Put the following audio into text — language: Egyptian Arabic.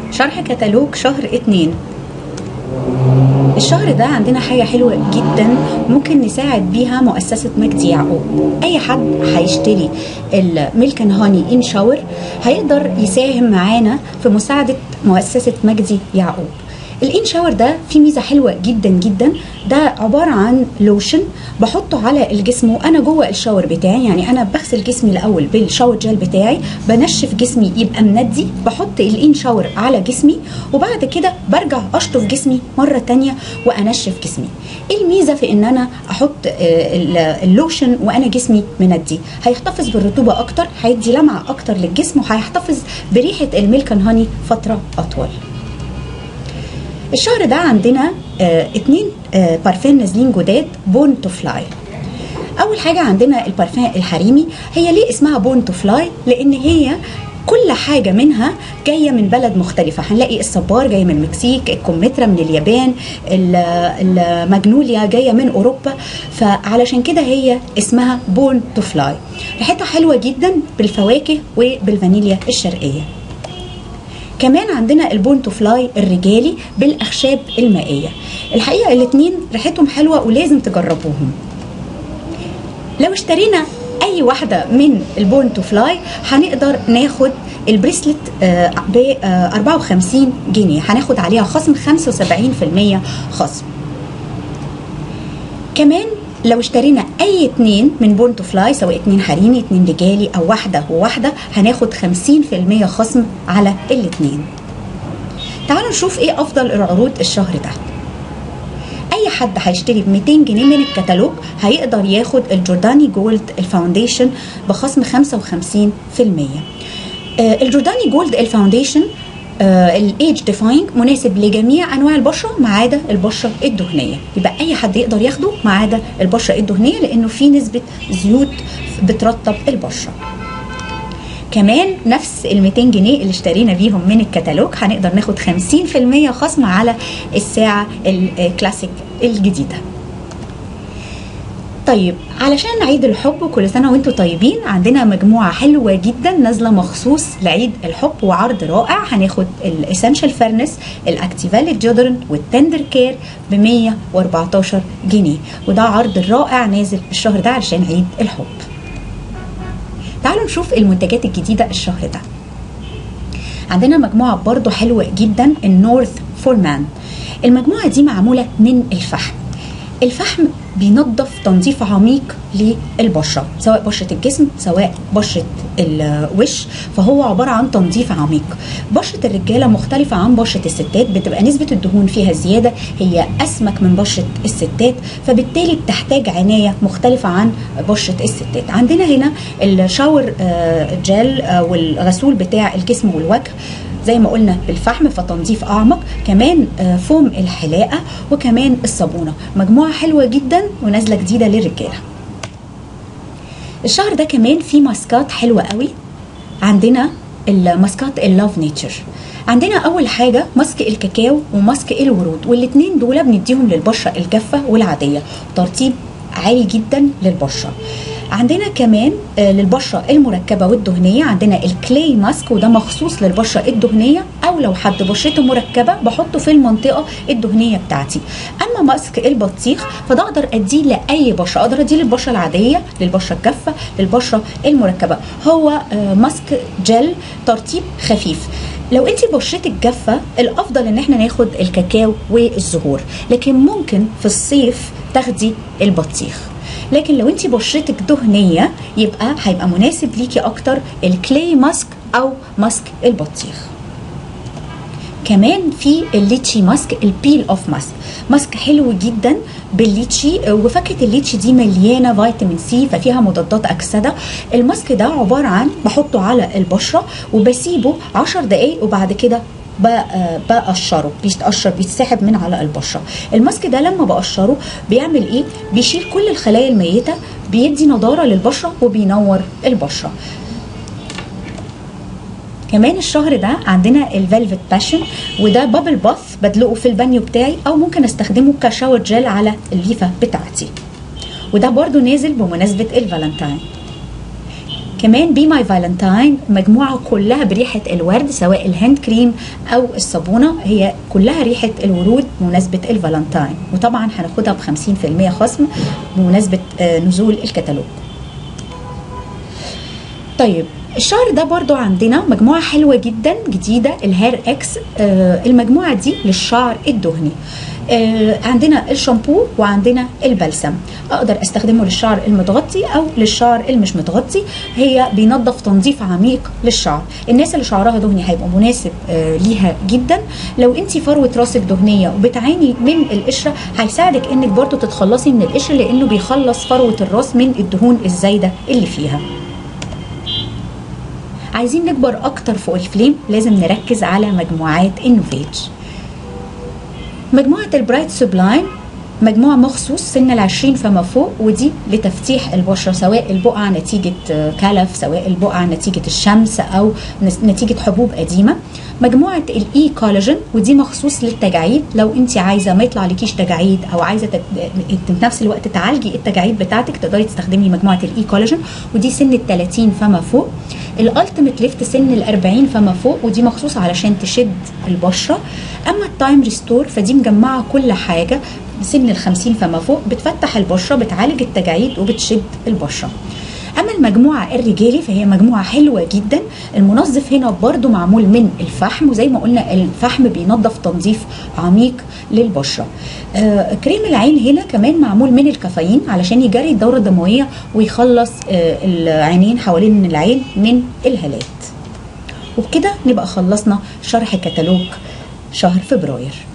شرح كتالوج شهر اتنين الشهر ده عندنا حاجة حلوة جدا ممكن نساعد بيها مؤسسة مجدي يعقوب أي حد هيشتري الميلك اند هاني ان شاور هيقدر يساهم معانا في مساعدة مؤسسة مجدي يعقوب الان شاور ده فيه ميزه حلوه جدا جدا ده عباره عن لوشن بحطه على الجسم وانا جوه الشاور بتاعي يعني انا بغسل جسمي الاول بالشاور جel بتاعي بنشف جسمي يبقى مندي بحط الان شاور على جسمي وبعد كده برجع اشطف جسمي مره تانية وانشف جسمي ايه الميزه في ان انا احط اللوشن وانا جسمي مندي هيحتفظ بالرطوبه اكتر هيدي لمعه اكتر للجسم وهيحتفظ بريحه الميلك هاني فتره اطول الشهر ده عندنا آه اتنين آه بارفان نازلين جداد بون تو فلاي اول حاجه عندنا البارفان الحريمي هي ليه اسمها بون تو فلاي لان هي كل حاجة منها جاية من بلد مختلفة هنلاقي الصبار جاي من المكسيك الكمثرى من اليابان المجنوليا جاية من أوروبا فعلشان كده هي اسمها بون تو فلاي ريحتها حلوة جدا بالفواكه وبالفانيليا الشرقية كمان عندنا البونتو فلاي الرجالي بالاخشاب المائيه الحقيقه الاثنين ريحتهم حلوه ولازم تجربوهم لو اشترينا اي واحده من البونتو فلاي هنقدر ناخد البريسلت ب 54 جنيه هناخد عليها خصم 75% خصم كمان لو اشترينا اي اتنين من بونتو فلاي سواء اتنين حريمي اتنين رجالي او واحدة وواحدة هناخد خمسين في المية خصم على الاتنين تعالوا نشوف ايه افضل العروض الشهر ده اي حد هيشتري ب 200 جنيه من الكتالوج هيقدر ياخد الجورداني جولد الفاونديشن بخصم 55% آه الجورداني جولد الفاونديشن الايج ديفاينج مناسب لجميع انواع البشره ما عدا البشره الدهنيه يبقى اي حد يقدر ياخده ما عدا البشره الدهنيه لانه في نسبه زيوت بترطب البشره كمان نفس ال 200 جنيه اللي اشترينا بيهم من الكتالوج هنقدر ناخد 50% خصم على الساعه الكلاسيك الجديده طيب علشان عيد الحب وكل سنه وانتم طيبين عندنا مجموعه حلوه جدا نازله مخصوص لعيد الحب وعرض رائع هناخد الاسنشال فيرنس الاكتيفال الجودرن والتندر كير ب 114 جنيه وده عرض رائع نازل الشهر ده علشان عيد الحب تعالوا نشوف المنتجات الجديده الشهر ده عندنا مجموعه برضو حلوه جدا النورث فورمان المجموعه دي معموله من الفحم الفحم بينظف تنظيف عميق للبشره سواء بشره الجسم سواء بشره الوش فهو عباره عن تنظيف عميق بشره الرجاله مختلفه عن بشره الستات بتبقى نسبه الدهون فيها زياده هي اسمك من بشره الستات فبالتالي بتحتاج عنايه مختلفه عن بشره الستات عندنا هنا الشاور جل والغسول بتاع الجسم والوجه زي ما قلنا بالفحم فتنظيف اعمق كمان فوم الحلاقه وكمان الصابونه مجموعه حلوه جدا ونازله جديده للرجاله الشهر ده كمان في ماسكات حلوه قوي عندنا الماسكات اللاف نيتشر عندنا اول حاجه ماسك الكاكاو وماسك الورود والاثنين دول بنديهم للبشره الجافه والعاديه ترطيب عالي جدا للبشره عندنا كمان للبشره المركبه والدهنيه عندنا الكلاي ماسك وده مخصوص للبشره الدهنيه او لو حد بشرته مركبه بحطه في المنطقه الدهنيه بتاعتي اما ماسك البطيخ فده اقدر اديه لاي بشره اقدر اديه للبشره العاديه للبشره الجافه للبشره المركبه هو ماسك جل ترطيب خفيف لو انت بشرتك جافه الافضل ان احنا ناخد الكاكاو والزهور لكن ممكن في الصيف تاخدي البطيخ لكن لو انت بشرتك دهنيه يبقى هيبقى مناسب ليكي اكتر الكلاي ماسك او ماسك البطيخ كمان في الليتشي ماسك البيل اوف ماسك ماسك حلو جدا بالليتشي وفاكهه الليتشي دي مليانه فيتامين سي ففيها مضادات اكسده الماسك ده عباره عن بحطه على البشره وبسيبه 10 دقايق وبعد كده بقشره بيتقشر بيتسحب من على البشره الماسك ده لما بقشره بيعمل ايه بيشيل كل الخلايا الميته بيدي نضاره للبشره وبينور البشره كمان الشهر ده عندنا الفيلفت باشن وده بابل باث بدلقه في البانيو بتاعي او ممكن استخدمه كشاور جل على الليفه بتاعتي وده برضو نازل بمناسبه الفالنتاين كمان بي ماي فالنتاين مجموعه كلها بريحه الورد سواء الهاند كريم او الصابونه هي كلها ريحه الورود بمناسبه الفالنتاين وطبعا هناخدها ب 50% خصم بمناسبه آه، نزول الكتالوج طيب الشهر ده برضو عندنا مجموعة حلوة جدا جديدة الهير اكس آه المجموعة دي للشعر الدهني آه عندنا الشامبو وعندنا البلسم اقدر استخدمه للشعر المتغطي او للشعر المش متغطي هي بينظف تنظيف عميق للشعر الناس اللي شعرها دهني هيبقى مناسب آه ليها جدا لو انت فروه راسك دهنيه وبتعاني من القشره هيساعدك انك برضو تتخلصي من القشر لانه بيخلص فروه الراس من الدهون الزايده اللي فيها عايزين نكبر اكتر فوق الفليم لازم نركز على مجموعات النوفيج مجموعة البرايت سوبلاين مجموعة مخصوص سن العشرين فما فوق ودي لتفتيح البشرة سواء البقع نتيجة كلف سواء البقع نتيجة الشمس أو نتيجة حبوب قديمة مجموعة الإي كولاجين ودي مخصوص للتجاعيد لو أنت عايزة ما يطلع لكيش تجاعيد أو عايزة تت... في نفس الوقت تعالجي التجاعيد بتاعتك تقدري تستخدمي مجموعة الإي كولاجين ودي سن ال 30 فما فوق الالتيميت ليفت سن ال 40 فما فوق ودي مخصوص علشان تشد البشره اما التايم ريستور فدي مجمعه كل حاجه سن ال 50 فما فوق بتفتح البشره بتعالج التجاعيد وبتشد البشره اما المجموعه الرجالي فهي مجموعه حلوه جدا المنظف هنا برضو معمول من الفحم وزي ما قلنا الفحم بينظف تنظيف عميق للبشره آه كريم العين هنا كمان معمول من الكافيين علشان يجري الدوره الدمويه ويخلص آه العينين حوالين العين من الهالات وبكده نبقى خلصنا شرح كتالوج شهر فبراير